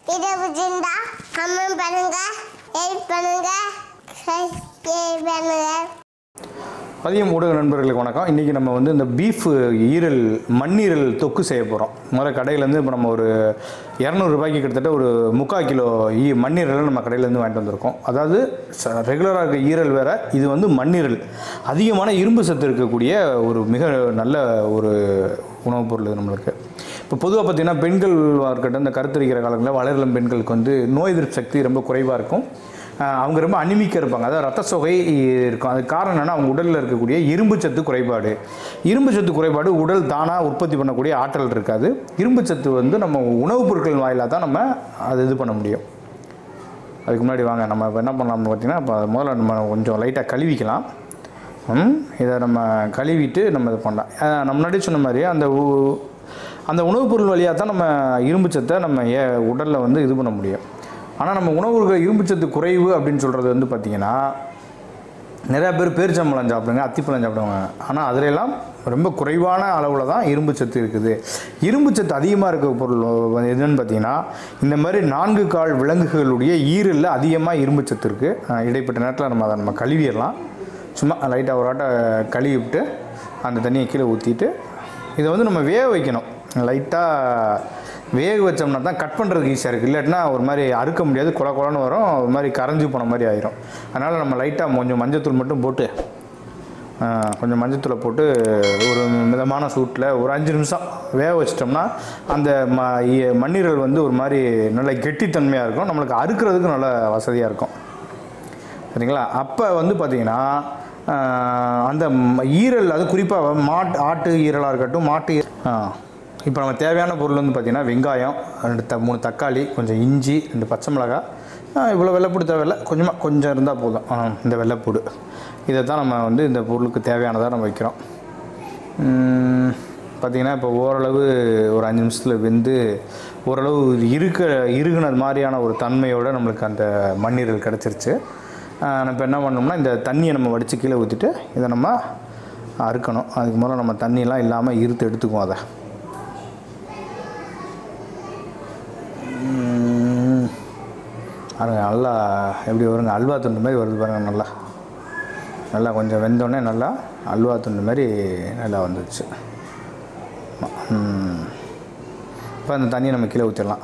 இதை பிடிச்சிருந்தா கமெண்ட் பண்ணுங்க ஹெல்ப் பண்ணுங்க சப்ஸ்கிரைப் பண்ணுங்க அதிகம் ஊடக நண்பர்களுக்கு வணக்கம் இன்றைக்கி நம்ம வந்து இந்த பீஃப் ஈரல் மண்ணீரல் தொக்கு செய்ய போகிறோம் முதல்ல கடையிலேருந்து இப்போ நம்ம ஒரு இரநூறுபாய்க்கு கிட்டத்தட்ட ஒரு முக்கால் கிலோ ஈ மண்ணீரலை நம்ம கடையிலேருந்து வாங்கிட்டு வந்திருக்கோம் அதாவது ரெகுலராக இருக்க ஈரல் வேறு இது வந்து மண்ணீரல் அதிகமான இரும்பு சத்து இருக்கக்கூடிய ஒரு மிக நல்ல ஒரு உணவுப் பொருள் இது நம்மளுக்கு இப்போ பொதுவாக பார்த்தீங்கன்னா பெண்கள் இருக்கட்டும் இந்த கருத்தரிக்கிற காலங்களில் வளரிளம் பெண்களுக்கு வந்து நோய் எதிர்ப்பு சக்தி ரொம்ப குறைவாக இருக்கும் ஆஹ் அவங்க ரொம்ப அனிமிக்காக இருப்பாங்க அதாவது ரத்த சோகை இருக்கும் அதுக்கு காரணம் என்னென்னா அவங்க உடலில் இருக்கக்கூடிய இரும்பு சத்து குறைபாடு இரும்பு சத்து குறைபாடு உடல் தானாக உற்பத்தி பண்ணக்கூடிய ஆற்றல் இருக்காது இரும்பு சத்து வந்து நம்ம உணவுப் பொருட்கள் வாயிலாக தான் நம்ம அது இது பண்ண முடியும் அதுக்கு முன்னாடி வாங்க நம்ம இப்போ என்ன பண்ணலாம்னு பார்த்தீங்கன்னா இப்போ முதல்ல நம்ம கொஞ்சம் லைட்டாக கழுவிக்கலாம் ம், இதை நம்ம கழுவிட்டு நம்ம இது பண்ணலாம் ஆஹ் நம்ம முன்னாடி சொன்ன மாதிரி அந்த உ- அந்த உணவுப் பொருள் வழியாக தான் நம்ம இரும்பு சத்தை நம்ம ஏ உடலில் வந்து இது பண்ண முடியும் ஆனால் நம்ம உணவுகள் இரும்பு சத்து குறைவு அப்படின்னு சொல்கிறது வந்து பார்த்திங்கன்னா நிறையா பேர் பேரிச்சம்பழம் சாப்பிடுங்க அத்திப்பழம் சாப்பிடுவாங்க ஆனால் அதிலெல்லாம் ரொம்ப குறைவான அளவில் தான் இரும்பு சத்து இருக்குது இரும்பு சத்து அதிகமாக இருக்க பொருள் வந்து என்னன்னு பார்த்தீங்கன்னா இந்த மாதிரி நான்கு கால் விலங்குகளுடைய ஈரலில் அதிகமாக இரும்பு சத்து இருக்குது இடைப்பட்ட நேரத்தில் நம்ம அதை நம்ம கழுவிடலாம் சும்மா லைட்டாக ஒரு ஆட்டை கழுவி விட்டு அந்த தண்ணியை கீழே ஊற்றிட்டு இதை வந்து நம்ம வேக வைக்கணும் லைட்டாக வேக வச்சோம்னா தான் கட் பண்ணுறதுக்கு ஈஸியாக இருக்குது இல்லாட்டினா ஒரு மாதிரி அறுக்க முடியாது குல குலன்னு வரும் ஒரு மாதிரி கரைஞ்சி போன மாதிரி ஆயிரும் அதனால் நம்ம லைட்டாக கொஞ்சம் மஞ்சத்தூள் மட்டும் போட்டு ஆ, கொஞ்சம் மஞ்சத்தூளை போட்டு ஒரு மிதமான சூட்டில் ஒரு அஞ்சு நிமிஷம் வேக வச்சிட்டோம்னா அந்த ம இ- மண்ணீரல் வந்து ஒரு மாதிரி நல்ல கெட்டித்தன்மையாக இருக்கும் நம்மளுக்கு அறுக்கிறதுக்கு நல்ல வசதியாக இருக்கும் சரிங்களா அப்போ வந்து பார்த்தீங்கன்னா ஆஹ், அந்த ம- ஈரல் அது குறிப்பாக மாட்டு ஆட்டு ஈரலாக இருக்கட்டும் மாட்டு ஈர- ஆ இப்போ நம்ம தேவையான பொருள் வந்து பார்த்திங்கன்னா வெங்காயம் ரெண்டு த மூணு தக்காளி கொஞ்சம் இஞ்சி ரெண்டு பச்சை மிளகாய் ஆஹ், இவ்வளோ வெள்ளைப்பூடு தேவையில்ல கொஞ்சமாக கொஞ்சம் இருந்தால் போதும் ஆ, இந்த வெள்ளைப்பூடு இதை தான் நம்ம வந்து இந்த பொருளுக்கு தேவையானதாக நம்ம வைக்கிறோம் ம், பார்த்திங்கன்னா இப்போ ஓரளவு ஒரு அஞ்சு நிமிஷத்தில் வெந்து ஓரளவு இருக்க இருகுனது மாதிரியான ஒரு தன்மையோடு நம்மளுக்கு அந்த மண்ணீரல் கிடச்சிருச்சு நம்ம இப்போ என்ன பண்ணோம்னா இந்த தண்ணியை நம்ம வடித்து கீழே ஊற்றிட்டு இதை நம்ம அறுக்கணும் அதுக்கு முதல்ல நம்ம தண்ணியெலாம் இல்லாமல் இருத்து எடுத்துக்குவோம் அதை ம், பாருங்க நல்லா எப்படி வருங்க அல்வா துண்டு மாதிரி வருது பாருங்க நல்லா நல்லா கொஞ்சம் வெந்தோடனே நல்லா அல்வா துண்டு மாதிரி நல்லா வந்துடுச்சு இப்போ அந்த தண்ணியை நம்ம கீழே ஊற்றிடலாம்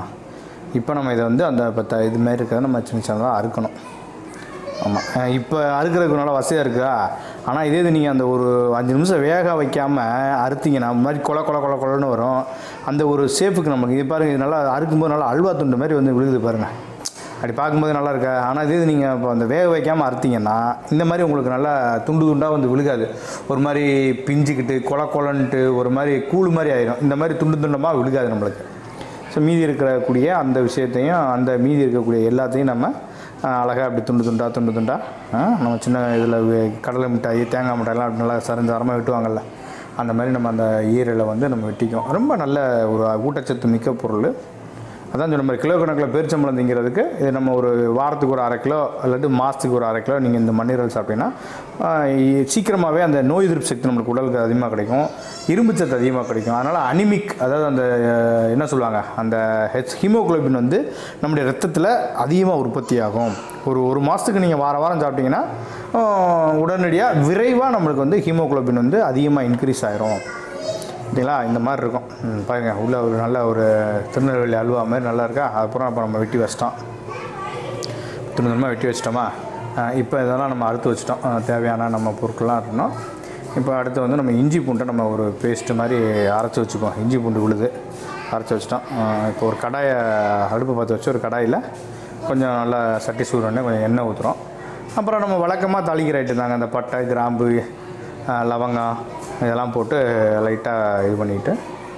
இப்போ நம்ம இதை வந்து அந்த இப்போ த இது மாதிரி இருக்கிறத நம்ம சின்ன சின்னதாக அறுக்கணும் ஆமாம் இப்போ அறுக்கிறதுக்கு நல்லா வசதியாக இருக்குதா ஆனால் இதே இது நீங்கள் அந்த ஒரு அஞ்சு நிமிஷம் வேக வைக்காமல் அறுத்தீங்கன்னா அந்த மாதிரி கொல கொல கொல கொலன்னு வரும் அந்த ஒரு ஷேப்புக்கு நமக்கு இது பாருங்கள் இது நல்லா அறுக்கும்போது நல்லா அல்வா துண்டு மாதிரி வந்து விழுகுது பாருங்கள் அப்படி பார்க்கும்போது நல்லா இருக்கா ஆனால் இதே இது நீங்கள் இப்போ அந்த வேக வைக்காமல் அறுத்தீங்கன்னா இந்த மாதிரி உங்களுக்கு நல்லா துண்டு துண்டாக வந்து விழுகாது ஒரு மாதிரி பிஞ்சுக்கிட்டு கொல கொலன்ட்டு ஒரு மாதிரி கூழ் மாதிரி ஆயிரும் இந்த மாதிரி துண்டு துண்டமாக விழுகாது நம்மளுக்கு ஸோ மீதி இருக்கக்கூடிய அந்த விஷயத்தையும் அந்த மீதி இருக்கக்கூடிய எல்லாத்தையும் நம்ம அழகாக அப்படி துண்டு துண்டா துண்டு துண்டா ஆ, நம்ம சின்ன இதில் கடலை மிட்டாய் தேங்காய் மிட்டாயெல்லாம் அப்படி நல்லா சரிந்தாரமாக வெட்டுவாங்கல்ல அந்த மாதிரி நம்ம அந்த ஈரலை வந்து நம்ம வெட்டிக்கும் ரொம்ப நல்ல ஒரு ஊட்டச்சத்து மிக்க பொருள் அதான் சொன்ன மாதிரி கிலோ கணக்கில் பேரிச்சம்பழம் திங்கிறதுக்கு இது நம்ம ஒரு வாரத்துக்கு ஒரு அரை கிலோ இல்லாட்டி மாதத்துக்கு ஒரு அரை கிலோ நீங்கள் இந்த மண்ணீரல் சாப்பிட்டீங்கன்னா ஆஹ், இ- சீக்கிரமாகவே அந்த நோய் எதிர்ப்பு சக்தி நம்மளுக்கு உடலுக்கு அதிகமாக கிடைக்கும் இரும்பு சத்து அதிகமாக கிடைக்கும் அதனால் அனிமிக் அதாவது அந்த அஹ், என்ன சொல்லுவாங்க அந்த ஹெச் ஹீமோகுளோபின் வந்து நம்முடைய ரத்தத்தில் அதிகமாக உற்பத்தி ஆகும் ஒரு ஒரு மாதத்துக்கு நீங்கள் வார வாரம் சாப்பிட்டீங்கன்னா ஆஹ், உடனடியாக விரைவாக நம்மளுக்கு வந்து ஹீமோகுளோபின் வந்து அதிகமாக இன்க்ரீஸ் ஆயிரும் சரிங்களா இந்த மாதிரி இருக்கும் ம், பாருங்க உள்ள ஒரு நல்ல ஒரு திருநெல்வேலி அல்வா மாதிரி நல்லா இருக்கா அப்புறம் அப்போ நம்ம வெட்டி வச்சிட்டோம் திருநெல்வேலிமாக வெட்டி வச்சிட்டோமா இப்போ இதெல்லாம் நம்ம அறுத்து வச்சிட்டோம் அஹ், தேவையான நம்ம பொருட்கள்லாம் இருக்கணும் இப்போ அடுத்து வந்து நம்ம இஞ்சி பூண்டை நம்ம ஒரு பேஸ்ட்டு மாதிரி அரைச்சி வச்சுக்குவோம் இஞ்சி பூண்டு விழுது அரைச்சி வச்சிட்டோம் அஹ், இப்போ ஒரு கடாயை அடுப்பு பார்த்து வச்சு ஒரு கடாயில் கொஞ்சம் நல்லா சட்டி சூடுனே கொஞ்சம் எண்ணெய் ஊற்றுறோம் அப்புறம் நம்ம வழக்கமாக தாளிக்கிற ஐட்டம் தாங்க அந்த பட்டை கிராம்பு அஹ், லவங்கம் இதெல்லாம் போட்டு லைட்டாக இது பண்ணிக்கிட்டு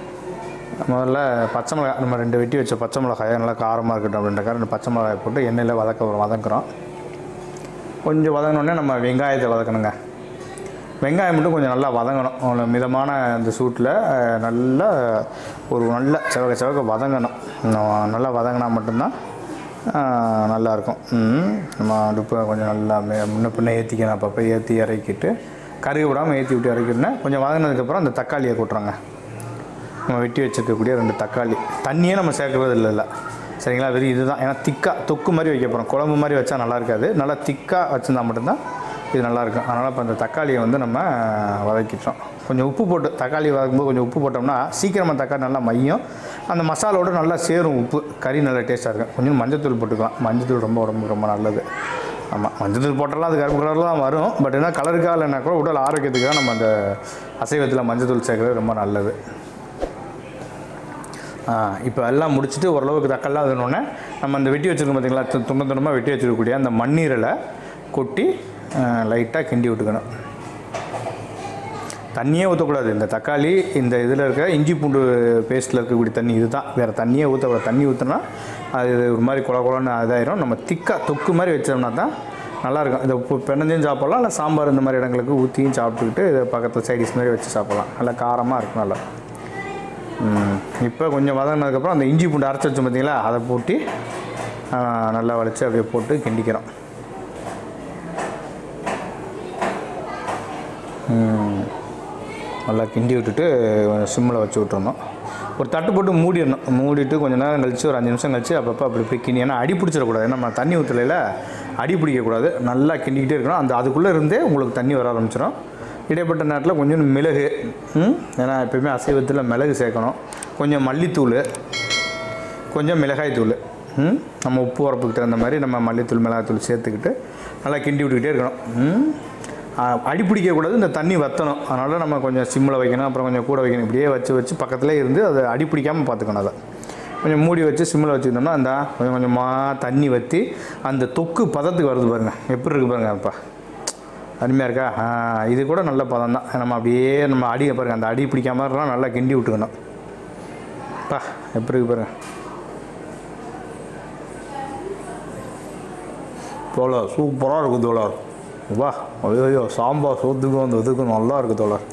முதல்ல பச்சை மிளகாய் நம்ம ரெண்டு வெட்டி வச்ச பச்சை மிளகாயை நல்லா காரமாக இருக்கட்டும் அப்படின்றக்காக ரெண்டு பச்சை மிளகாய் போட்டு எண்ணெயில் வதக்க வதக்குறோம் கொஞ்சம் வதங்கினோடனே நம்ம வெங்காயத்தை வதக்கணுங்க வெங்காயம் மட்டும் கொஞ்சம் நல்லா வதங்கணும் அவ்வளோ மிதமான அந்த சூட்டில் அஹ், நல்லா ஒரு நல்ல செவக்க செவக்க வதங்கணும் ந- நல்லா வதங்கினா மட்டும்தான் அஹ், நல்லாயிருக்கும் ம், நம்ம அடுப்பை கொஞ்சம் நல்லா மே- முன்ன பின்ன ஏற்றிக்கணும் அப்பப்போ ஏற்றி இறக்கிட்டு கருகு விடாமல் ஏற்றி விட்டு இறக்கிட்டுனா கொஞ்சம் வதங்கினதுக்கப்புறம் அந்த தக்காளியை கொட்டுறோங்க நம்ம வெட்டி வச்சிருக்கக்கூடிய ரெண்டு தக்காளி தண்ணியே நம்ம சேர்க்கறது இல்லை இல்லை சரிங்களா வெறும் இதுதான் ஏன்னா திக்காக தொக்கு மாதிரி வைக்க போகிறோம் குழம்பு மாதிரி வச்சா நல்லா இருக்காது நல்லா திக்காக வச்சுருந்தா மட்டும்தான் இது நல்லாயிருக்கும் அதனால் இப்போ அந்த தக்காளியை வந்து நம்ம வதக்கிட்டோம் கொஞ்சம் உப்பு போட்டு தக்காளி வதக்கும்போது கொஞ்சம் உப்பு போட்டோம்னா சீக்கிரமாக தக்காளி நல்லா மையும் அந்த மசாலோட நல்லா சேரும் உப்பு கறி நல்லா டேஸ்ட்டாக இருக்கும் கொஞ்சம் மஞ்சத்தூள் போட்டுக்கலாம் மஞ்சத்தூள் ரொம்ப உடம்புக்கு ரொம்ப நல்லது ஆமாம் மஞ்சத்தூள் போட்டாலும் அது கருப்பு கலரில் தான் வரும் பட் என்ன கலருக்காக இல்லைன்னா கூட உடல் ஆரோக்கியத்துக்காக நம்ம அந்த அசைவத்தில் மஞ்சத்தூள் சேர்க்குறது ரொம்ப நல்லது இப்போ எல்லாம் முடிச்சுட்டு ஓரளவுக்கு தக்கெல்லாம் அதுனோடனே நம்ம அந்த வெட்டி வச்சுருக்கோம் பார்த்தீங்களா து- துண்ட துண்டமாக வெட்டி வச்சிருக்கக்கூடிய அந்த மண்ணீரலை கொட்டி லைட்டாக கிண்டி விட்டுக்கணும் தண்ணியே ஊற்றக்கூடாது இந்த தக்காளி இந்த இதில் இருக்க இஞ்சி பூண்டு பேஸ்ட்டில் இருக்கக்கூடிய தண்ணி இதுதான் வேறு தண்ணியே ஊற்றக்கூடாது தண்ணி ஊற்றினா அது ஒரு மாதிரி குள குளன்னு இதாயிரும் நம்ம திக்காக தொக்கு மாதிரி வச்சோம்னா தான் நல்லாயிருக்கும் இதை இப்போ பெனஞ்சும் சாப்பிட்லாம் இல்லை சாம்பார் இந்த மாதிரி இடங்களுக்கு ஊற்றியும் சாப்பிட்டுக்கிட்டு இதை பக்கத்தில் சைடிஸ் மாதிரி வச்சு சாப்பிட்லாம் நல்லா காரமாக இருக்கும் நல்லா இப்போ கொஞ்சம் வதங்கினதுக்கப்புறம் அந்த இஞ்சி பூண்டு அரைச்சி வச்சோம் பார்த்தீங்களா அதை போட்டு ஆ, நல்லா வளைச்சி அப்படியே போட்டு கிண்டிக்கிறோம் ம். நல்லா கிண்டி விட்டுட்டு சிம்மில் வச்சு விட்டுறணும் ஒரு தட்டு போட்டு மூடிடணும் மூடிட்டு கொஞ்சம் நேரம் கழிச்சு ஒரு அஞ்சு நிமிஷம் கழிச்சு அப்பப்போ அப்படி இப்படி கிண்டி ஏன்னா அடி பிடிச்சிடக்கூடாது ஏன்னா நம்ம தண்ணி ஊற்றலையில் அடி பிடிக்கக்கூடாது நல்லா கிண்டிக்கிட்டே இருக்கணும் அந்த அதுக்குள்ளே இருந்தே உங்களுக்கு தண்ணி வர ஆரம்பிச்சிடும் இடைப்பட்ட நேரத்தில் கொஞ்சம் மிளகு ம், ஏன்னா எப்பயுமே அசைவத்தில் மிளகு சேர்க்கணும் கொஞ்சம் மல்லித்தூள் கொஞ்சம் மிளகாய்த்தூள் ம் நம்ம உப்பு உரப்புக்கு தகுந்த மாதிரி நம்ம மல்லித்தூள் மிளகாய்த்தூள் சேர்த்துக்கிட்டு நல்லா கிண்டி விட்டுக்கிட்டே இருக்கணும் ம் ஆ, அடி பிடிக்கக்கூடாது இந்த தண்ணி வற்றணும் அதனால் நம்ம கொஞ்சம் சிம்மில் வைக்கணும் அப்புறம் கொஞ்சம் கூட வைக்கணும் இப்படியே வச்சு வச்சு பக்கத்துலேயே இருந்து அதை அடி பிடிக்காமல் பார்த்துக்கணும் அதை கொஞ்சம் மூடி வச்சு சிம்மில் வச்சுருந்தோம்னா அந்த கொஞ்சம் கொஞ்சமாக தண்ணி வற்றி அந்த தொக்கு பதத்துக்கு வருது பாருங்கள் எப்படி இருக்குது பாருங்கள் அப்பா அருமையாக இருக்கா ஆ, இது கூட நல்ல பதம் தான் நம்ம அப்படியே நம்ம அடி பாருங்கள் அந்த அடி பிடிக்காம இருக்கலாம் நல்லா கிண்டி விட்டுக்கணும் பா எப்படி இருக்கு பாருங்க தோழர் சூப்பராக இருக்குது தோழர் வா ஐயோ ஐயோ சாம்பார் சோத்துக்கும் அந்த இதுக்கும் நல்லா இருக்குது தோழர்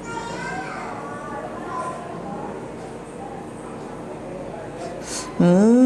ம்